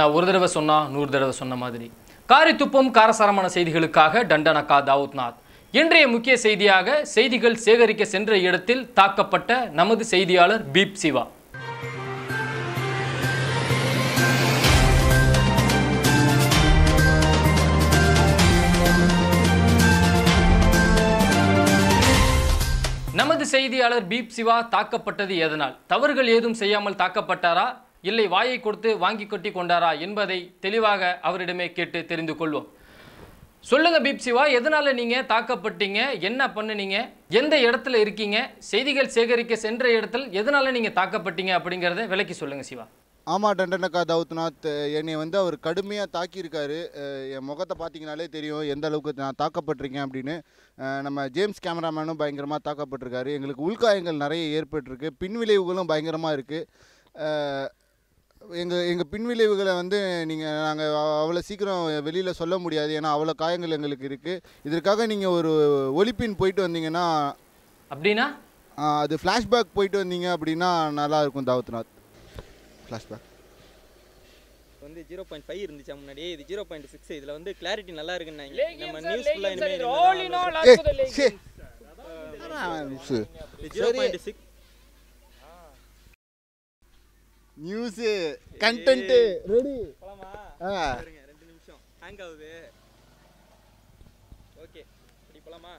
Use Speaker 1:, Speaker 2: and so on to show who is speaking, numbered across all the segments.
Speaker 1: நான் ஒரு தடவை சொன்னா நூறு தடவை சொன்ன மாதிரி காரி துப்பும் காரசாரமான செய்திகளுக்காக டண்டனக்கா தாவூத்நாத் இன்றைய முக்கிய செய்தியாக செய்திகள் சேகரிக்க சென்ற இடத்தில் தாக்கப்பட்ட நமது செய்தியாளர் பீப் சிவா நமது செய்தியாளர் பீப் சிவா தாக்கப்பட்டது எதனால் தவறுகள் ஏதும் செய்யாமல் தாக்கப்பட்டாரா இல்லை வாயை கொடுத்து வாங்கி கொட்டி கொண்டாரா என்பதை தெளிவாக அவரிடமே கேட்டு தெரிந்து கொள்வோம் சொல்லுங்க பீப் சிவா எதனால நீங்க தாக்கப்பட்டீங்க என்ன பண்ணுனீங்க எந்த இடத்துல இருக்கீங்க செய்திகள் சேகரிக்க சென்ற இடத்தில் எதனால நீங்க தாக்கப்பட்டீங்க அப்படிங்கறத விளக்கி சொல்லுங்க சிவா
Speaker 2: ஆமாம் டண்டனக்கா தாவுத்நாத் என்னை வந்து அவர் கடுமையாக தாக்கியிருக்காரு அஹ் என் முகத்தை பார்த்தீங்கனாலே தெரியும் எந்த அளவுக்கு நான் தாக்கப்பட்டிருக்கேன் அப்படின்னு அஹ் நம்ம ஜேம்ஸ் கேமராமேனும் பயங்கரமாக தாக்கப்பட்டிருக்காரு எங்களுக்கு உள்காயங்கள் நிறைய ஏற்பட்டிருக்கு பின்விளைவுகளும் பயங்கரமாக இருக்குது எங்கள் எங்கள் பின்விளைவுகளை வந்து நீங்கள் நாங்கள் அவ்வளோ சீக்கிரம் வெளியில் சொல்ல முடியாது ஏன்னா அவ்வளோ காயங்கள் எங்களுக்கு இருக்குது இதற்காக நீங்கள் ஒரு ஒலிப்பின் போயிட்டு வந்தீங்கன்னா
Speaker 1: அப்படின்னா
Speaker 2: அஹ் அது ஃப்ளாஷ்பேக் போயிட்டு வந்தீங்க அப்படின்னா நல்லா இருக்கும் தாவத்நாத் ஃப்ளாஷ்பேக்
Speaker 3: வந்து ஜீரோ பாயிண்ட் ஃபைவ் இருந்துச்சு முன்னாடி இது ஜீரோ பாயிண்ட் சிக்ஸ் இதில் வந்து கிளாரிட்டி நல்லா இருக்குன்னாங்க நம்ம நியூஸ் ஃபுல்லாக இனிமேல்
Speaker 2: ஏ சே
Speaker 3: zero point six
Speaker 2: news content ready
Speaker 3: போலாமா
Speaker 2: ஆ
Speaker 3: பாருங்க ரெண்டு நிமிஷம் ஹேங் ஆகுது ஓகே இப்படி போலாமா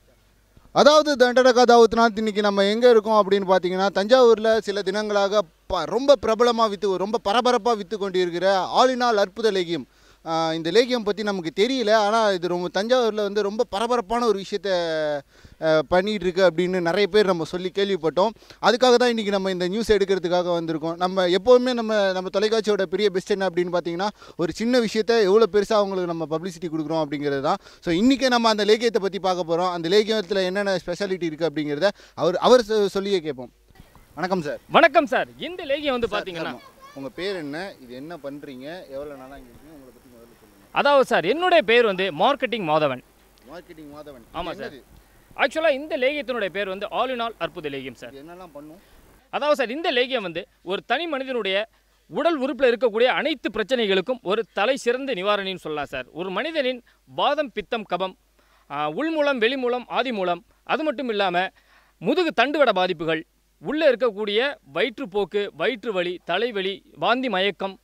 Speaker 2: அதாவது தண்டடகா தாவத்நாத் இன்னைக்கு நம்ம எங்கே இருக்கோம் அப்படின்னு பார்த்தீங்கன்னா தஞ்சாவூரில் சில தினங்களாக ப ரொம்ப பிரபலமாக விற்று ரொம்ப பரபரப்பாக விற்று கொண்டிருக்கிற ஆலினால் அற்புத லேகியம் ஆஹ் இந்த லேகியம் பற்றி நமக்கு தெரியல ஆனால் இது ரொம்ப தஞ்சாவூரில் வந்து ரொம்ப பரபரப்பான ஒரு விஷயத்த ஆஹ் பண்ணிட்டு இருக்கு அப்படின்னு நிறைய பேர் நம்ம சொல்லி கேள்விப்பட்டோம் அதுக்காக தான் இன்றைக்கி நம்ம இந்த நியூஸ் எடுக்கிறதுக்காக வந்திருக்கோம் நம்ம எப்போவுமே நம்ம நம்ம தொலைக்காட்சியோட பெரிய பெஸ்ட் என்ன அப்படின்னு பார்த்தீங்கன்னா ஒரு சின்ன விஷயத்த எவ்வளோ பெருசாக அவங்களுக்கு நம்ம பப்ளிசிட்டி கொடுக்குறோம் அப்படிங்கிறது தான் ஸோ இன்றைக்கி நம்ம அந்த லேகியத்தை பற்றி பார்க்க போகிறோம் அந்த லேகியத்தில் என்னென்ன ஸ்பெஷாலிட்டி இருக்குது அப்படிங்கிறத அவர் அவர் சொ- சொல்லியே கேட்போம் வணக்கம் சார்
Speaker 1: வணக்கம் சார் இந்த லேகியம் வந்து பாத்தீங்கன்னா
Speaker 2: உங்கள் பேர் என்ன இது என்ன பண்ணுறீங்க எவ்வளோ நாளாக இங்கே இருக்கீங்க உங்களை பற்றி முதல்ல சொல்லுங்கள்
Speaker 1: அதாவது சார் என்னுடைய பேர் வந்து மார்க்கெட்டிங் மாதவன்
Speaker 2: மார்க்கெட்டிங் மாதவன்
Speaker 1: ஆமா
Speaker 2: இது
Speaker 1: சார்.
Speaker 2: என்னது?
Speaker 1: ஆக்சுவலாக இந்த லேகியத்தினுடைய பேர் வந்து ஆல் இன் ஆல் அற்புத லேகியம் சார்
Speaker 2: இது என்னெல்லாம் பண்ணும்
Speaker 1: அதாவது சார் இந்த லேகியம் வந்து ஒரு தனி மனிதனுடைய உடல் உறுப்பில் இருக்கக்கூடிய அனைத்து பிரச்சனைகளுக்கும் ஒரு தலை சிறந்த நிவாரணின்னு சொல்லலாம் சார் ஒரு மனிதனின் வாதம் பித்தம் கபம் ஆ, உள்மூலம் வெளிமூலம் ஆதி மூலம் அது மட்டும் இல்லாமல் முதுகு தண்டுவட பாதிப்புகள் உள்ளே இருக்கக்கூடிய வயிற்றுப்போக்கு வயிற்று வலி தலைவலி வாந்தி மயக்கம்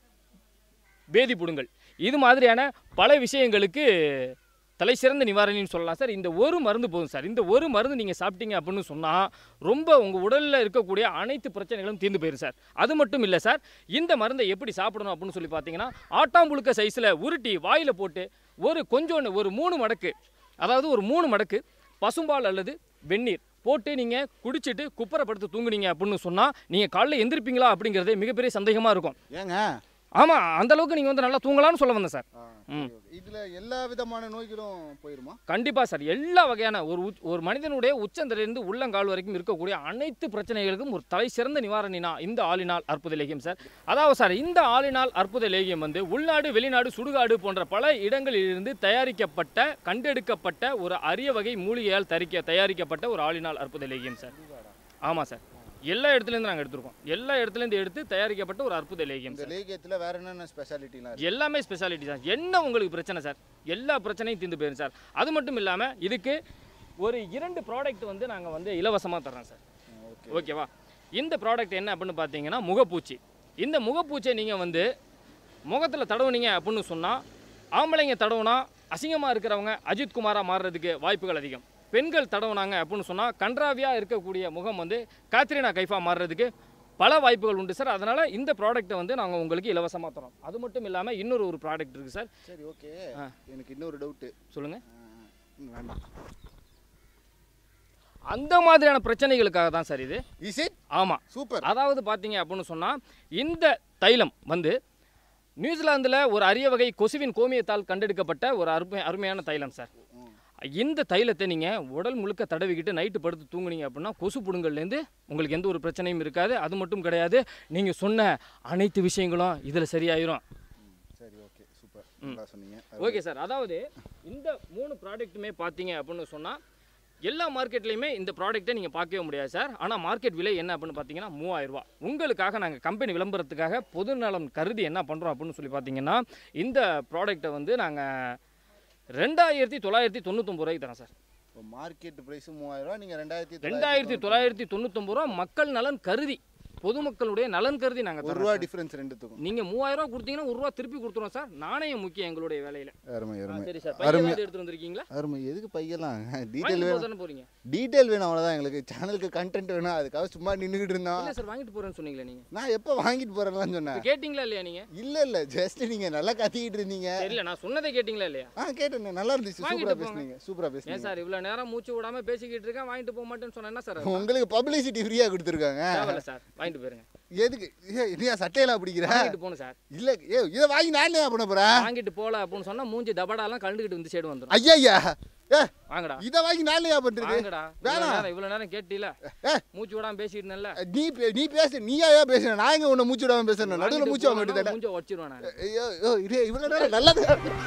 Speaker 1: பேதி புடுங்கல் இது மாதிரியான பல விஷயங்களுக்கு தலை சிறந்த நிவாரணின்னு சொல்லலாம் சார் இந்த ஒரு மருந்து போதும் சார் இந்த ஒரு மருந்து நீங்கள் சாப்பிட்டீங்க அப்படின்னு சொன்னால் ரொம்ப உங்கள் உடலில் இருக்கக்கூடிய அனைத்து பிரச்சனைகளும் தீர்ந்து போயிடும் சார் அது மட்டும் இல்லை சார் இந்த மருந்தை எப்படி சாப்பிடணும் அப்படின்னு சொல்லி பார்த்தீங்கன்னா ஆட்டாம்புழுக்க சைஸில் உருட்டி வாயில் போட்டு ஒரு கொஞ்சோண்டு ஒரு மூணு மடக்கு அதாவது ஒரு மூணு மடக்கு பசும்பால் அல்லது வெந்நீர் போட்டு நீங்கள் குடிச்சிட்டு குப்பரப்படுத்து தூங்குனீங்க அப்படின்னு சொன்னால் நீங்கள் காலைல எந்திரிப்பீங்களா அப்படிங்கிறதே மிகப்பெரிய சந்தேகமாக இருக்கும்
Speaker 2: ஏங்க
Speaker 1: ஆமாம் அந்த அளவுக்கு நீங்கள் வந்து நல்லா தூங்கலாம்னு சொல்ல வந்தேன் சார் ம்.
Speaker 2: இதில் எல்லா விதமான நோய்களும் போயிருமா
Speaker 1: கண்டிப்பாக சார் எல்லா வகையான ஒரு உச்- ஒரு மனிதனுடைய உச்சந்திலிருந்து உள்ளங்கால் வரைக்கும் இருக்கக்கூடிய அனைத்து பிரச்சனைகளுக்கும் ஒரு தலை சிறந்த நிவாரணினா இந்த ஆளினால் அற்புத லேகியம் சார் அதாவது சார் இந்த ஆளினால் அற்புத லேகியம் வந்து உள்நாடு வெளிநாடு சுடுகாடு போன்ற பல இடங்களிலிருந்து தயாரிக்கப்பட்ட கண்டெடுக்கப்பட்ட ஒரு அரிய வகை மூலிகையால் தரிக்க தயாரிக்கப்பட்ட ஒரு ஆளினால் அற்புத லேகியம் சார் ஆமாம் சார் எல்லா இடத்துலேருந்து நாங்கள் எடுத்திருக்கோம் எல்லா இடத்துலேருந்து எடுத்து தயாரிக்கப்பட்ட ஒரு அற்புத லேகியம்
Speaker 2: இந்த
Speaker 1: சார்
Speaker 2: லேகியத்தில் வேற என்னென்ன ஸ்பெஷாலிட்டிலாம் இருக்கு
Speaker 1: எல்லாமே ஸ்பெஷாலிட்டி சார் என்ன உங்களுக்கு பிரச்சனை சார் எல்லா பிரச்சனையும் தீர்ந்து போயிடும் சார் அது மட்டும் இல்லாமல் இதுக்கு ஒரு இரண்டு ப்ராடக்ட் வந்து நாங்கள் வந்து இலவசமாக தர்றோம் சார்
Speaker 2: ஓகே
Speaker 1: ஓகேவா இந்த ப்ராடக்ட் என்ன அப்படின்னு பார்த்தீங்கன்னா முகப்பூச்சி இந்த முகப்பூச்சியை நீங்கள் வந்து முகத்தில் தடவுனீங்க அப்படின்னு சொன்னால் ஆம்பளைங்க தடவுனா அசிங்கமாக இருக்கிறவங்க அஜித் குமாராக மாறுறதுக்கு வாய்ப்புகள் அதிகம் பெண்கள் தடவுனாங்க அப்படின்னு சொன்னால் கன்றாவியாக இருக்கக்கூடிய முகம் வந்து காத்ரினா கைஃபா மாறுறதுக்கு பல வாய்ப்புகள் உண்டு சார் அதனால் இந்த ப்ராடக்ட்டை வந்து நாங்கள் உங்களுக்கு இலவசமாக தரோம் அது மட்டும் இல்லாமல் இன்னொரு ஒரு ப்ராடக்ட் இருக்குது சார்
Speaker 2: சரி ஓகே
Speaker 1: ஆ.
Speaker 2: எனக்கு இன்னொரு டவுட்டு
Speaker 1: சொல்லுங்கள்
Speaker 2: வேண்டாம்
Speaker 1: அந்த மாதிரியான பிரச்சனைகளுக்காக தான் சார் இது
Speaker 2: இஸ் இட்
Speaker 1: ஆமாம்
Speaker 2: சூப்பர்
Speaker 1: அதாவது பார்த்தீங்க அப்படின்னு சொன்னால் இந்த தைலம் வந்து நியூசிலாந்தில் ஒரு அரிய வகை கொசுவின் கோமியத்தால் கண்டெடுக்கப்பட்ட ஒரு அருமை அருமையான தைலம் சார் இந்த தைலத்தை நீங்கள் உடல் முழுக்க தடவிக்கிட்டு நைட்டு படுத்து தூங்குனீங்க அப்படின்னா கொசு புடுங்கல்லேருந்து உங்களுக்கு எந்த ஒரு பிரச்சனையும் இருக்காது அது மட்டும் கிடையாது நீங்கள் சொன்ன அனைத்து விஷயங்களும் இதில் சரியாயிரும்
Speaker 2: சரி ஓகே சூப்பர் நல்லா சொன்னீங்க
Speaker 1: ஓகே சார் அதாவது இந்த மூணு ப்ராடக்ட்டுமே பார்த்தீங்க அப்படின்னு சொன்னால் எல்லா மார்க்கெட்லையுமே இந்த ப்ராடக்ட்டை நீங்கள் பார்க்கவே முடியாது சார் ஆனால் மார்க்கெட் விலை என்ன அப்படின்னு பார்த்தீங்கன்னா மூவாயிரம் ரூபாய் உங்களுக்காக நாங்கள் கம்பெனி விளம்பரத்துக்காக பொதுநலம் கருதி என்ன பண்ணுறோம் அப்படின்னு சொல்லி பார்த்தீங்கன்னா இந்த ப்ராடக்ட்டை வந்து நாங்கள் ரெண்டாயிரத்தி தொள்ளாயிரத்தி தொண்ணூத்தொம்பது ரூபாய்க்கு தரோம் சார்
Speaker 2: இப்போ மார்க்கெட் ப்ரைஸ் மூவாயிரம் ரூபா நீங்கள் ரெண்டாயிரத்தி
Speaker 1: ரெண்டாயிரத்தி தொள்ளாயிரத்தி தொண்ணூத்தொம்பது ரூபா மக்கள் நலன் கருதி பொதுமக்களுடைய நலன் கருதி நாங்கள்
Speaker 2: ஒரு
Speaker 1: தரோம்
Speaker 2: ரூபா
Speaker 1: சார்.
Speaker 2: டிஃபரன்ஸ் ரெண்டுத்துக்கும்
Speaker 1: நீங்க மூவாயிரம் ரூபா கொடுத்தீங்கன்னா ஒரு ரூபா திருப்பி கொடுத்துருவோம் சார் நாணயம் முக்கியம் எங்களுடைய வேலையில
Speaker 2: அருமை
Speaker 1: ஆ,
Speaker 2: அருமை
Speaker 1: சரி சார்
Speaker 2: அருமை.
Speaker 1: பையன் எடுத்து வந்திருக்கீங்களா
Speaker 2: அருமை எதுக்கு பையெல்லாம் டீட்டெயில்
Speaker 1: வாங்கிட்டு
Speaker 2: வேணும்
Speaker 1: போதானே போறீங்க
Speaker 2: டீட்டெயில் வேணும் அவ்வளோதான் எங்களுக்கு சேனலுக்கு கண்டென்ட் வேணும் அதுக்காக சும்மா நின்றுக்கிட்டு இருந்தோம்
Speaker 1: இல்ல சார் வாங்கிட்டு போறேன்னு சொன்னீங்களே நீங்க
Speaker 2: நான் எப்போ வாங்கிட்டு போகிறேன்லாம் சொன்னேன்
Speaker 1: இப்ப கேட்டீங்களா இல்லையா நீங்க
Speaker 2: இல்லை இல்லை ஜஸ்ட் நீங்கள் நல்லா கத்திக்கிட்டு இருந்தீங்க
Speaker 1: தெரியல நான் சொன்னதை கேட்டீங்களா இல்லையா
Speaker 2: ஆ கேட்டேன் நல்லா இருந்துச்சு
Speaker 1: வாங்கிட்டு
Speaker 2: சூப்பராக
Speaker 1: போங்க.
Speaker 2: பேசுனீங்க சூப்பராக
Speaker 1: ஏன்
Speaker 2: பேசுனீங்க
Speaker 1: சார் இவ்வளவு நேரம் மூச்சு விடாம பேசிக்கிட்டு இருக்கேன் வாங்கிட்டு போக மாட்டேன்னு சொன்னா என்ன சார் அது?
Speaker 2: உங்களுக்கு பப்ளிசிட்டி ஃப்ரீயாக கொடுத்துருக்காங்க
Speaker 1: தேவையில்ல சார் வாங்கிட்டு போயிருங்க
Speaker 2: எதுக்கு ஏ இல்லையா சட்டையெல்லாம் பிடிக்கிற
Speaker 1: வாங்கிட்டு போகணும் சார்
Speaker 2: இல்லை ஏ இதை வாங்கி நான் என்ன பண்ண போகிறேன்
Speaker 1: வாங்கிட்டு போல அப்படின்னு சொன்னா மூஞ்சி தபடாலாம் கலந்துக்கிட்டு வந்து சைடு வந்துடும்
Speaker 2: ஐயா ஐயா ஏ
Speaker 1: வாங்கடா
Speaker 2: இதை வாங்கி நான் என்ன பண்ணுறது
Speaker 1: வாங்கடா இவ்வளவு
Speaker 2: வேணாம்.
Speaker 1: நேரம் இவ்வளவு நேரம் கேட்டீல
Speaker 2: ஏ
Speaker 1: மூச்சு விடாம பேசிட்டு இருந்தேன்ல
Speaker 2: நீ பே- நீ பேசு நீயா ஏன் பேசுற நான் எங்க உன்னை மூச்சு விடாம பேசுறேன் நடுவில்
Speaker 1: வாங்கிட்டு
Speaker 2: மூச்சு வாங்க
Speaker 1: போகணும்னா
Speaker 2: வேண்டியதானே
Speaker 1: மூஞ்ச வச்சிருவேன் நான்
Speaker 2: ஐயோ ஐயோ இது இவ்வளோ நேரம் நல்லது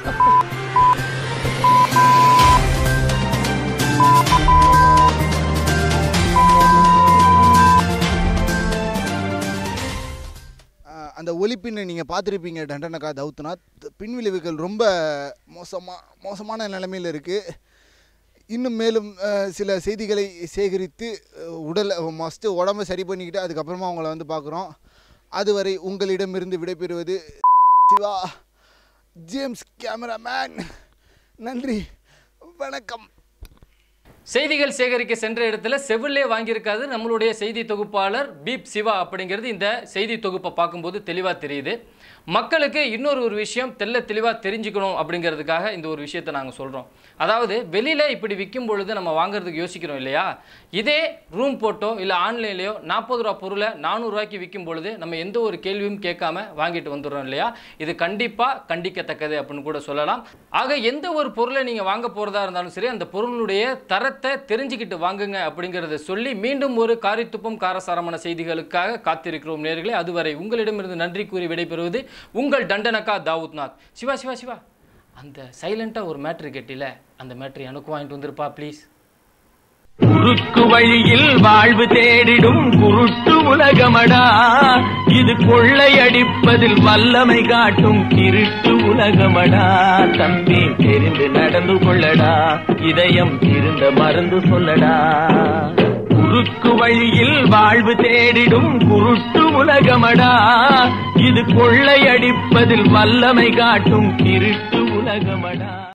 Speaker 2: ஆஹ் அந்த ஒலிப்பின்னை நீங்கள் பார்த்துருப்பீங்க டண்டனக்கா தவுத்நாத் பின்விளைவுகள் ரொம்ப மோசமாக மோசமான நிலைமையில் இருக்குது இன்னும் மேலும் ஆஹ் சில செய்திகளை சேகரித்து ஆஹ் உடலை மஸ்ட்டு உடம்பை சரி பண்ணிக்கிட்டு அதுக்கப்புறமா அவங்கள வந்து பார்க்குறோம் அதுவரை உங்களிடமிருந்து விடைபெறுவது சிவா ஜேம்ஸ் கேமராமேன் நன்றி வணக்கம்
Speaker 1: செய்திகள் சேகரிக்க சென்ற இடத்துல செவிலே வாங்கியிருக்காது நம்மளுடைய செய்தி தொகுப்பாளர் பீப் சிவா அப்படிங்கிறது இந்த செய்தி தொகுப்பை பார்க்கும்போது தெளிவாக தெரியுது மக்களுக்கு இன்னொரு ஒரு விஷயம் தெல்ல தெளிவாக தெரிஞ்சுக்கணும் அப்படிங்கிறதுக்காக இந்த ஒரு விஷயத்தை நாங்கள் சொல்கிறோம் அதாவது வெளியில் இப்படி விற்கும் பொழுது நம்ம வாங்குறதுக்கு யோசிக்கிறோம் இல்லையா இதே ரூம் போட்டோ இல்லை ஆன்லைன்லேயோ நாற்பது ரூபா பொருளை நானூறுரூவாய்க்கு விற்கும் பொழுது நம்ம எந்த ஒரு கேள்வியும் கேட்காம வாங்கிட்டு வந்துடுறோம் இல்லையா இது கண்டிப்பாக கண்டிக்கத்தக்கது அப்படின்னு கூட சொல்லலாம் ஆக எந்த ஒரு பொருளை நீங்கள் வாங்க போகிறதா இருந்தாலும் சரி அந்த பொருளுடைய தரத்தை தெரிஞ்சுக்கிட்டு வாங்குங்க அப்படிங்கிறத சொல்லி மீண்டும் ஒரு காரித்துப்பம் காரசாரமான செய்திகளுக்காக காத்திருக்கிறோம் நேர்களே அதுவரை உங்களிடமிருந்து நன்றி கூறி விடைபெறுவது உங்கள் தண்டனக்கா தாவூத்நாத் சிவா சிவா சிவா அந்த சைலண்ட்டாக ஒரு மேட்ரு கேட்டில அந்த மேட்ரு எனக்கு வாங்கிட்டு வந்திருப்பா ப்ளீஸ்
Speaker 4: குறுக்கு வழியில் வாழ்வு தேடிடும் குருட்டு உலகமடா இது கொள்ளையடிப்பதில் வல்லமை காட்டும் திருட்டு உலகமடா தம்பி தெரிந்து நடந்து கொள்ளடா இதயம் இருந்த மருந்து சொல்லடா குறுக்கு வழியில் வாழ்வு தேடிடும் குருட்டு உலகமடா இது கொள்ளையடிப்பதில் வல்லமை காட்டும் திருட்டு உலகமடா